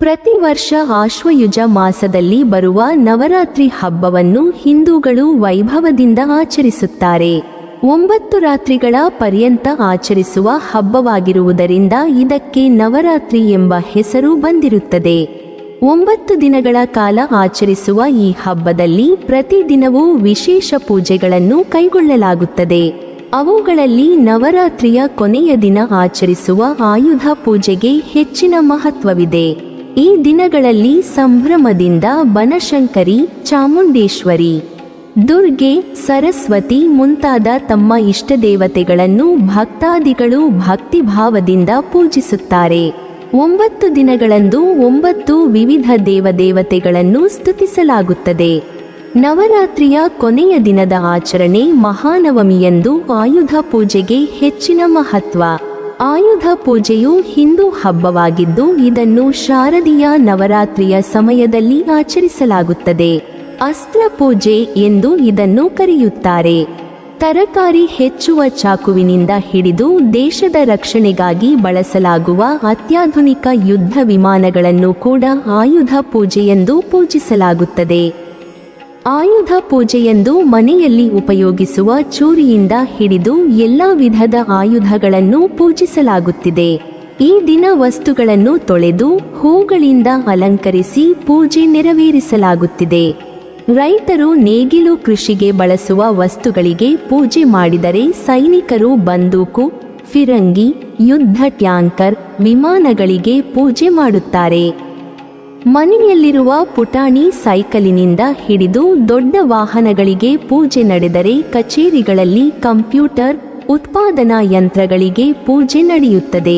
ಪ್ರತಿ ವರ್ಷ ಆಶ್ವಯುಜ ಮಾಸದಲ್ಲಿ ಬರುವ ನವರಾತ್ರಿ ಹಬ್ಬವನ್ನು ಹಿಂದೂಗಳು ವೈಭವದಿಂದ ಆಚರಿಸುತ್ತಾರೆ ಒಂಬತ್ತು ರಾತ್ರಿಗಳ ಪರ್ಯಂತ ಆಚರಿಸುವ ಹಬ್ಬವಾಗಿರುವುದರಿಂದ ಇದಕ್ಕೆ ನವರಾತ್ರಿ ಎಂಬ ಹೆಸರು ಬಂದಿರುತ್ತದೆ ಒಂಬತ್ತು ದಿನಗಳ ಕಾಲ ಆಚರಿಸುವ ಈ ಹಬ್ಬದಲ್ಲಿ ಪ್ರತಿದಿನವೂ ವಿಶೇಷ ಪೂಜೆಗಳನ್ನು ಕೈಗೊಳ್ಳಲಾಗುತ್ತದೆ ಅವುಗಳಲ್ಲಿ ನವರಾತ್ರಿಯ ಕೊನೆಯ ದಿನ ಆಚರಿಸುವ ಆಯುಧ ಪೂಜೆಗೆ ಹೆಚ್ಚಿನ ಮಹತ್ವವಿದೆ ಈ ದಿನಗಳಲ್ಲಿ ಸಂಭ್ರಮದಿಂದ ಬನಶಂಕರಿ ಚಾಮುಂಡೇಶ್ವರಿ ದುರ್ಗೆ ಸರಸ್ವತಿ ಮುಂತಾದ ತಮ್ಮ ಇಷ್ಟದೇವತೆಗಳನ್ನು ಭಕ್ತಾದಿಗಳು ಭಕ್ತಿಭಾವದಿಂದ ಪೂಜಿಸುತ್ತಾರೆ ಒಂಬತ್ತು ದಿನಗಳಂದು ಒಂಬತ್ತು ವಿವಿಧ ದೇವದೇವತೆಗಳನ್ನು ಸ್ತುತಿಸಲಾಗುತ್ತದೆ ನವರಾತ್ರಿಯ ಕೊನೆಯ ದಿನದ ಆಚರಣೆ ಮಹಾನವಮಿಯಂದು ಆಯುಧ ಪೂಜೆಗೆ ಹೆಚ್ಚಿನ ಮಹತ್ವ ಆಯುಧ ಪೂಜೆಯು ಹಿಂದೂ ಹಬ್ಬವಾಗಿದ್ದು ಇದನ್ನು ಶಾರದೀಯ ನವರಾತ್ರಿಯ ಸಮಯದಲ್ಲಿ ಆಚರಿಸಲಾಗುತ್ತದೆ ಅಸ್ತ್ರ ಪೂಜೆ ಎಂದು ಇದನ್ನು ಕರೆಯುತ್ತಾರೆ ತರಕಾರಿ ಹೆಚ್ಚುವ ಚಾಕುವಿನಿಂದ ಹಿಡಿದು ದೇಶದ ರಕ್ಷಣೆಗಾಗಿ ಬಳಸಲಾಗುವ ಅತ್ಯಾಧುನಿಕ ಯುದ್ಧ ವಿಮಾನಗಳನ್ನು ಕೂಡ ಆಯುಧ ಪೂಜೆಯೆಂದು ಪೂಜಿಸಲಾಗುತ್ತದೆ ಆಯುಧ ಪೂಜೆಯೆಂದು ಮನೆಯಲ್ಲಿ ಉಪಯೋಗಿಸುವ ಚೂರಿಯಿಂದ ಹಿಡಿದು ಎಲ್ಲ ವಿಧದ ಆಯುಧಗಳನ್ನು ಪೂಜಿಸಲಾಗುತ್ತಿದೆ ಈ ದಿನ ವಸ್ತುಗಳನ್ನು ತೊಳೆದು ಹೂಗಳಿಂದ ಅಲಂಕರಿಸಿ ಪೂಜೆ ನೆರವೇರಿಸಲಾಗುತ್ತಿದೆ ರೈತರು ನೇಗಿಲು ಕೃಷಿಗೆ ಬಳಸುವ ವಸ್ತುಗಳಿಗೆ ಪೂಜೆ ಮಾಡಿದರೆ ಸೈನಿಕರು ಬಂದೂಕು ಫಿರಂಗಿ ಯುದ್ಧ ಟ್ಯಾಂಕರ್ ವಿಮಾನಗಳಿಗೆ ಪೂಜೆ ಮಾಡುತ್ತಾರೆ ಮನೆಯಲ್ಲಿರುವ ಪುಟಾಣಿ ಸೈಕಲಿನಿಂದ ಹಿಡಿದು ದೊಡ್ಡ ವಾಹನಗಳಿಗೆ ಪೂಜೆ ನಡೆದರೆ ಕಚೇರಿಗಳಲ್ಲಿ ಕಂಪ್ಯೂಟರ್ ಉತ್ಪಾದನಾ ಯಂತ್ರಗಳಿಗೆ ಪೂಜೆ ನಡೆಯುತ್ತದೆ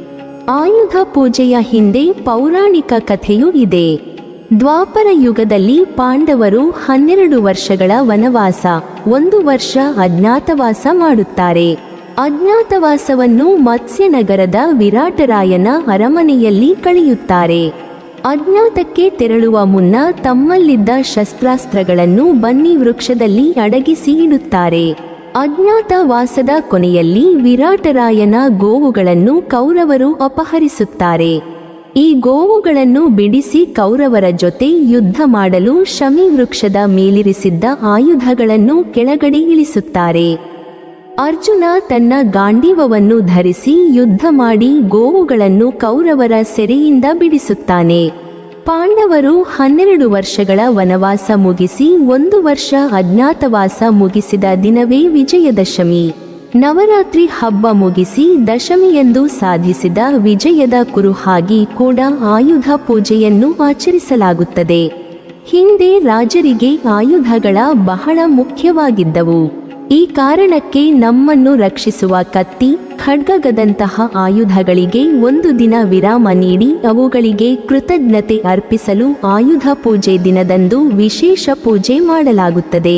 ಆಯುಧ ಪೂಜೆಯ ಹಿಂದೆ ಪೌರಾಣಿಕ ಕಥೆಯೂ ಇದೆ ದ್ವಾಪರ ಯುಗದಲ್ಲಿ ಪಾಂಡವರು ಹನ್ನೆರಡು ವರ್ಷಗಳ ವನವಾಸ ಒಂದು ವರ್ಷ ಅಜ್ಞಾತವಾಸ ಮಾಡುತ್ತಾರೆ ಅಜ್ಞಾತವಾಸವನ್ನು ಮತ್ಸ್ಯನಗರದ ವಿರಾಟರಾಯನ ಅರಮನೆಯಲ್ಲಿ ಕಳೆಯುತ್ತಾರೆ ಅಜ್ಞಾತಕ್ಕೆ ತೆರಳುವ ಮುನ್ನ ತಮ್ಮಲ್ಲಿದ್ದ ಶಸ್ತ್ರಾಸ್ತ್ರಗಳನ್ನು ಬನ್ನಿ ವೃಕ್ಷದಲ್ಲಿ ಅಡಗಿಸಿ ಇಡುತ್ತಾರೆ ಅಜ್ಞಾತವಾಸದ ಕೊನೆಯಲ್ಲಿ ವಿರಾಟರಾಯನ ಗೋವುಗಳನ್ನು ಕೌರವರು ಅಪಹರಿಸುತ್ತಾರೆ ಈ ಗೋವುಗಳನ್ನು ಬಿಡಿಸಿ ಕೌರವರ ಜೊತೆ ಯುದ್ಧ ಮಾಡಲು ಶಮಿ ವೃಕ್ಷದ ಮೇಲಿರಿಸಿದ್ದ ಆಯುಧಗಳನ್ನು ಕೆಳಗಡೆ ಇಳಿಸುತ್ತಾರೆ ಅರ್ಜುನ ತನ್ನ ಗಾಂಡೀವವನ್ನು ಧರಿಸಿ ಯುದ್ಧ ಮಾಡಿ ಗೋವುಗಳನ್ನು ಕೌರವರ ಸೆರೆಯಿಂದ ಬಿಡಿಸುತ್ತಾನೆ ಪಾಂಡವರು ಹನ್ನೆರಡು ವರ್ಷಗಳ ವನವಾಸ ಮುಗಿಸಿ ಒಂದು ವರ್ಷ ಅಜ್ಞಾತವಾಸ ಮುಗಿಸಿದ ದಿನವೇ ವಿಜಯದಶಮಿ ನವರಾತ್ರಿ ಹಬ್ಬ ಮುಗಿಸಿ ದಶಮಿಯೆಂದು ಸಾಧಿಸಿದ ವಿಜಯದ ಕುರುಹಾಗಿ ಕೂಡ ಆಯುಧ ಪೂಜೆಯನ್ನು ಆಚರಿಸಲಾಗುತ್ತದೆ ಹಿಂದೆ ರಾಜರಿಗೆ ಆಯುಧಗಳ ಬಹಳ ಮುಖ್ಯವಾಗಿದ್ದವು ಈ ಕಾರಣಕ್ಕೆ ನಮ್ಮನ್ನು ರಕ್ಷಿಸುವ ಕತ್ತಿ ಖಡ್ಗಗದಂತಹ ಆಯುಧಗಳಿಗೆ ಒಂದು ದಿನ ವಿರಾಮ ನೀಡಿ ಅವುಗಳಿಗೆ ಕೃತಜ್ಞತೆ ಅರ್ಪಿಸಲು ಆಯುಧ ಪೂಜೆ ದಿನದಂದು ವಿಶೇಷ ಪೂಜೆ ಮಾಡಲಾಗುತ್ತದೆ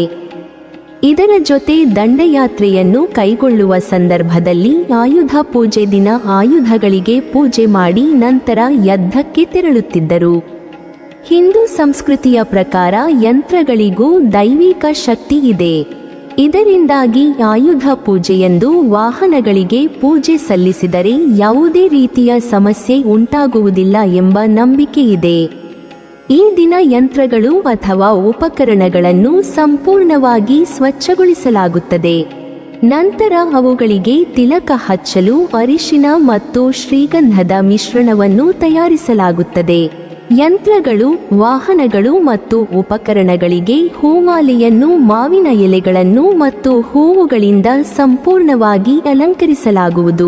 ಇದರ ಜೊತೆ ದಂಡಯಾತ್ರೆಯನ್ನು ಕೈಗೊಳ್ಳುವ ಸಂದರ್ಭದಲ್ಲಿ ಆಯುಧ ಪೂಜೆ ದಿನ ಆಯುಧಗಳಿಗೆ ಪೂಜೆ ಮಾಡಿ ನಂತರ ಯುದ್ಧಕ್ಕೆ ತೆರಳುತ್ತಿದ್ದರು ಹಿಂದೂ ಸಂಸ್ಕೃತಿಯ ಪ್ರಕಾರ ಯಂತ್ರಗಳಿಗೂ ದೈವಿಕ ಶಕ್ತಿ ಇದೆ ಇದರಿಂದಾಗಿ ಆಯುಧ ಪೂಜೆಯೆಂದು ವಾಹನಗಳಿಗೆ ಪೂಜೆ ಸಲ್ಲಿಸಿದರೆ ಯಾವುದೇ ರೀತಿಯ ಸಮಸ್ಯೆ ಉಂಟಾಗುವುದಿಲ್ಲ ಎಂಬ ನಂಬಿಕೆ ಇದೆ ಈ ದಿನ ಯಂತ್ರಗಳು ಅಥವಾ ಉಪಕರಣಗಳನ್ನು ಸಂಪೂರ್ಣವಾಗಿ ಸ್ವಚ್ಛಗೊಳಿಸಲಾಗುತ್ತದೆ ನಂತರ ಅವುಗಳಿಗೆ ತಿಲಕ ಹಚ್ಚಲು ಅರಿಶಿನ ಮತ್ತು ಶ್ರೀಗಂಧದ ಮಿಶ್ರಣವನ್ನು ತಯಾರಿಸಲಾಗುತ್ತದೆ ಯಂತ್ರಗಳು ವಾಹನಗಳು ಮತ್ತು ಉಪಕರಣಗಳಿಗೆ ಹೂಮಾಲೆಯನ್ನು ಮಾವಿನ ಎಲೆಗಳನ್ನು ಮತ್ತು ಹೂವುಗಳಿಂದ ಸಂಪೂರ್ಣವಾಗಿ ಅಲಂಕರಿಸಲಾಗುವುದು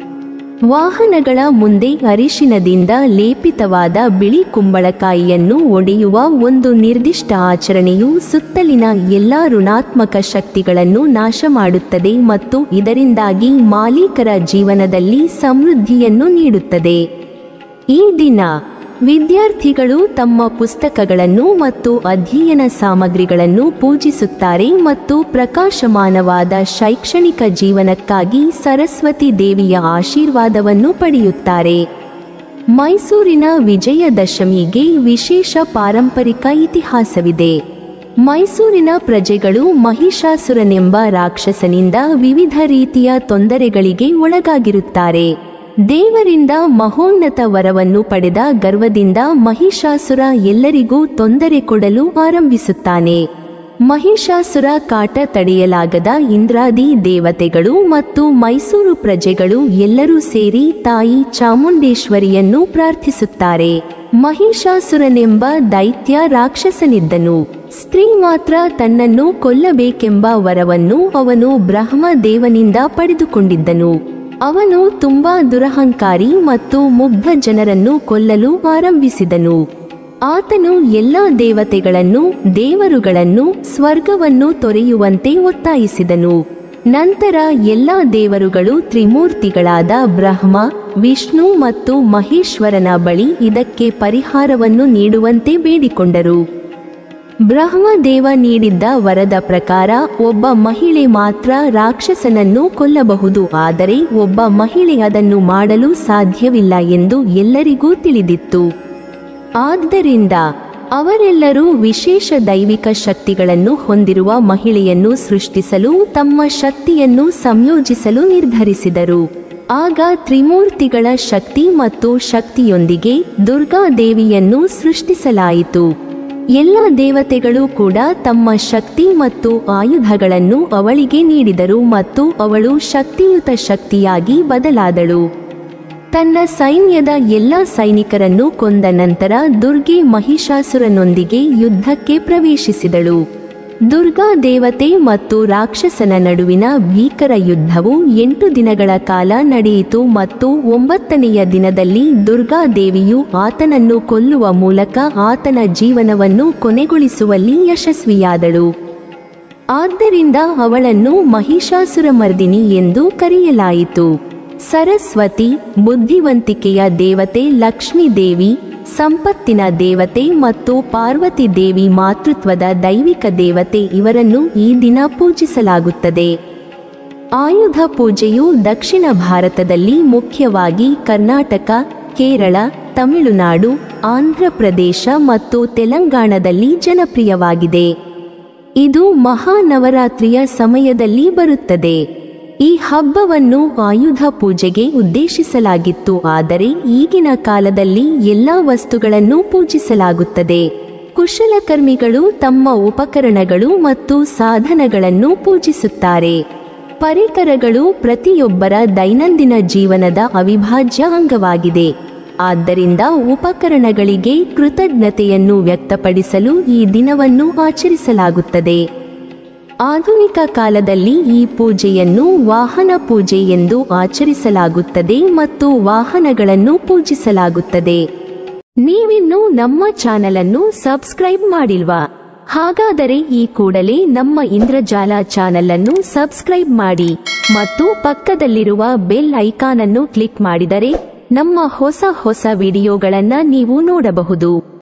ವಾಹನಗಳ ಮುಂದೆ ಅರಿಶಿನದಿಂದ ಲೇಪಿತವಾದ ಬಿಳಿ ಕುಂಬಳಕಾಯಿಯನ್ನು ಒಡೆಯುವ ಒಂದು ನಿರ್ದಿಷ್ಟ ಆಚರಣೆಯು ಸುತ್ತಲಿನ ಎಲ್ಲ ಋಣಾತ್ಮಕ ಶಕ್ತಿಗಳನ್ನು ನಾಶ ಮಾಡುತ್ತದೆ ಮತ್ತು ಇದರಿಂದಾಗಿ ಮಾಲೀಕರ ಜೀವನದಲ್ಲಿ ಸಮೃದ್ಧಿಯನ್ನು ನೀಡುತ್ತದೆ ಈ ದಿನ ವಿದ್ಯಾರ್ಥಿಗಳು ತಮ್ಮ ಪುಸ್ತಕಗಳನ್ನು ಮತ್ತು ಅಧ್ಯಯನ ಸಾಮಗ್ರಿಗಳನ್ನು ಪೂಜಿಸುತ್ತಾರೆ ಮತ್ತು ಪ್ರಕಾಶಮಾನವಾದ ಶೈಕ್ಷಣಿಕ ಜೀವನಕ್ಕಾಗಿ ಸರಸ್ವತಿ ದೇವಿಯ ಆಶೀರ್ವಾದವನ್ನು ಪಡೆಯುತ್ತಾರೆ ಮೈಸೂರಿನ ವಿಜಯದಶಮಿಗೆ ವಿಶೇಷ ಪಾರಂಪರಿಕ ಇತಿಹಾಸವಿದೆ ಮೈಸೂರಿನ ಪ್ರಜೆಗಳು ಮಹಿಷಾಸುರನೆಂಬ ರಾಕ್ಷಸನಿಂದ ವಿವಿಧ ರೀತಿಯ ತೊಂದರೆಗಳಿಗೆ ಒಳಗಾಗಿರುತ್ತಾರೆ ದೇವರಿಂದ ಮಹೋನ್ನತ ವರವನ್ನು ಪಡೆದ ಗರ್ವದಿಂದ ಮಹಿಷಾಸುರ ಎಲ್ಲರಿಗೂ ತೊಂದರೆ ಕೊಡಲು ಆರಂಭಿಸುತ್ತಾನೆ ಮಹಿಷಾಸುರ ಕಾಟ ತಡೆಯಲಾಗದ ಇಂದ್ರಾದಿ ದೇವತೆಗಳು ಮತ್ತು ಮೈಸೂರು ಪ್ರಜೆಗಳು ಎಲ್ಲರೂ ಸೇರಿ ತಾಯಿ ಚಾಮುಂಡೇಶ್ವರಿಯನ್ನು ಪ್ರಾರ್ಥಿಸುತ್ತಾರೆ ಮಹಿಷಾಸುರನೆಂಬ ದೈತ್ಯ ರಾಕ್ಷಸನಿದ್ದನು ಸ್ತ್ರೀ ಮಾತ್ರ ತನ್ನನ್ನು ಕೊಲ್ಲಬೇಕೆಂಬ ವರವನ್ನು ಅವನು ಬ್ರಹ್ಮದೇವನಿಂದ ಪಡೆದುಕೊಂಡಿದ್ದನು ಅವನು ತುಂಬಾ ದುರಹಂಕಾರಿ ಮತ್ತು ಮುಗ್ಧ ಜನರನ್ನು ಕೊಲ್ಲಲು ಆರಂಭಿಸಿದನು ಆತನು ಎಲ್ಲ ದೇವತೆಗಳನ್ನು ದೇವರುಗಳನ್ನು ಸ್ವರ್ಗವನ್ನು ತೊರೆಯುವಂತೆ ಒತ್ತಾಯಿಸಿದನು ನಂತರ ಎಲ್ಲ ದೇವರುಗಳು ತ್ರಿಮೂರ್ತಿಗಳಾದ ಬ್ರಹ್ಮ ವಿಷ್ಣು ಮತ್ತು ಮಹೇಶ್ವರನ ಬಳಿ ಇದಕ್ಕೆ ಪರಿಹಾರವನ್ನು ನೀಡುವಂತೆ ಬೇಡಿಕೊಂಡರು ಬ್ರಹ್ಮದೇವ ನೀಡಿದ್ದ ವರದ ಪ್ರಕಾರ ಒಬ್ಬ ಮಹಿಳೆ ಮಾತ್ರ ರಾಕ್ಷಸನನ್ನು ಕೊಲ್ಲಬಹುದು ಆದರೆ ಒಬ್ಬ ಮಹಿಳೆ ಅದನ್ನು ಮಾಡಲು ಸಾಧ್ಯವಿಲ್ಲ ಎಂದು ಎಲ್ಲರಿಗೂ ತಿಳಿದಿತ್ತು ಆದ್ದರಿಂದ ಅವರೆಲ್ಲರೂ ವಿಶೇಷ ದೈವಿಕ ಶಕ್ತಿಗಳನ್ನು ಹೊಂದಿರುವ ಮಹಿಳೆಯನ್ನು ಸೃಷ್ಟಿಸಲು ತಮ್ಮ ಶಕ್ತಿಯನ್ನು ಸಂಯೋಜಿಸಲು ನಿರ್ಧರಿಸಿದರು ಆಗ ತ್ರಿಮೂರ್ತಿಗಳ ಶಕ್ತಿ ಮತ್ತು ಶಕ್ತಿಯೊಂದಿಗೆ ದುರ್ಗಾದೇವಿಯನ್ನು ಸೃಷ್ಟಿಸಲಾಯಿತು ಎಲ್ಲ ದೇವತೆಗಳು ಕೂಡ ತಮ್ಮ ಶಕ್ತಿ ಮತ್ತು ಆಯುಧಗಳನ್ನು ಅವಳಿಗೆ ನೀಡಿದರು ಮತ್ತು ಅವಳು ಶಕ್ತಿಯುತ ಶಕ್ತಿಯಾಗಿ ಬದಲಾದಳು ತನ್ನ ಸೈನ್ಯದ ಎಲ್ಲ ಸೈನಿಕರನ್ನು ಕೊಂದ ನಂತರ ದುರ್ಗೆ ಮಹಿಷಾಸುರನೊಂದಿಗೆ ಯುದ್ಧಕ್ಕೆ ಪ್ರವೇಶಿಸಿದಳು ದುರ್ಗಾ ದೇವತೆ ಮತ್ತು ರಾಕ್ಷಸನ ನಡುವಿನ ಭೀಕರ ಯುದ್ಧವು ಎಂಟು ದಿನಗಳ ಕಾಲ ನಡೆಯಿತು ಮತ್ತು ಒಂಬತ್ತನೆಯ ದಿನದಲ್ಲಿ ದುರ್ಗಾದೇವಿಯು ಆತನನ್ನು ಕೊಲ್ಲುವ ಮೂಲಕ ಆತನ ಜೀವನವನ್ನು ಕೊನೆಗೊಳಿಸುವಲ್ಲಿ ಯಶಸ್ವಿಯಾದಳು ಆದ್ದರಿಂದ ಅವಳನ್ನು ಮಹಿಷಾಸುರಮರ್ದಿನಿ ಎಂದು ಕರೆಯಲಾಯಿತು ಸರಸ್ವತಿ ಬುದ್ಧಿವಂತಿಕೆಯ ದೇವತೆ ಲಕ್ಷ್ಮೀ ದೇವಿ ಸಂಪತ್ತಿನ ದೇವತೆ ಮತ್ತು ಪಾರ್ವತಿ ದೇವಿ ಮಾತೃತ್ವದ ದೈವಿಕ ದೇವತೆ ಇವರನ್ನು ಈ ದಿನ ಪೂಜಿಸಲಾಗುತ್ತದೆ ಆಯುಧ ಪೂಜೆಯು ದಕ್ಷಿಣ ಭಾರತದಲ್ಲಿ ಮುಖ್ಯವಾಗಿ ಕರ್ನಾಟಕ ಕೇರಳ ತಮಿಳುನಾಡು ಆಂಧ್ರ ಪ್ರದೇಶ ಮತ್ತು ತೆಲಂಗಾಣದಲ್ಲಿ ಜನಪ್ರಿಯವಾಗಿದೆ ಇದು ಮಹಾನವರಾತ್ರಿಯ ಸಮಯದಲ್ಲಿ ಬರುತ್ತದೆ ಈ ಹಬ್ಬವನ್ನು ಆಯುಧ ಪೂಜೆಗೆ ಉದ್ದೇಶಿಸಲಾಗಿತ್ತು ಆದರೆ ಈಗಿನ ಕಾಲದಲ್ಲಿ ಎಲ್ಲ ವಸ್ತುಗಳನ್ನು ಪೂಜಿಸಲಾಗುತ್ತದೆ ಕುಶಲಕರ್ಮಿಗಳು ತಮ್ಮ ಉಪಕರಣಗಳು ಮತ್ತು ಸಾಧನಗಳನ್ನು ಪೂಜಿಸುತ್ತಾರೆ ಪರಿಕರಗಳು ಪ್ರತಿಯೊಬ್ಬರ ದೈನಂದಿನ ಜೀವನದ ಅವಿಭಾಜ್ಯ ಅಂಗವಾಗಿದೆ ಆದ್ದರಿಂದ ಉಪಕರಣಗಳಿಗೆ ಕೃತಜ್ಞತೆಯನ್ನು ವ್ಯಕ್ತಪಡಿಸಲು ಈ ದಿನವನ್ನು ಆಚರಿಸಲಾಗುತ್ತದೆ ಆಧುನಿಕ ಕಾಲದಲ್ಲಿ ಈ ಪೂಜೆಯನ್ನು ವಾಹನ ಪೂಜೆ ಎಂದು ಆಚರಿಸಲಾಗುತ್ತದೆ ಮತ್ತು ವಾಹನಗಳನ್ನು ಪೂಜಿಸಲಾಗುತ್ತದೆ ನೀವಿನ್ನೂ ನಮ್ಮ ಚಾನೆಲ್ ಅನ್ನು ಸಬ್ಸ್ಕ್ರೈಬ್ ಮಾಡಿಲ್ವಾ ಹಾಗಾದರೆ ಈ ಕೂಡಲೇ ನಮ್ಮ ಇಂದ್ರಜಾಲ ಚಾನೆಲ್ ಅನ್ನು ಸಬ್ಸ್ಕ್ರೈಬ್ ಮಾಡಿ ಮತ್ತು ಪಕ್ಕದಲ್ಲಿರುವ ಬೆಲ್ ಐಕಾನ್ ಅನ್ನು ಕ್ಲಿಕ್ ಮಾಡಿದರೆ ನಮ್ಮ ಹೊಸ ಹೊಸ ವಿಡಿಯೋಗಳನ್ನ ನೀವು ನೋಡಬಹುದು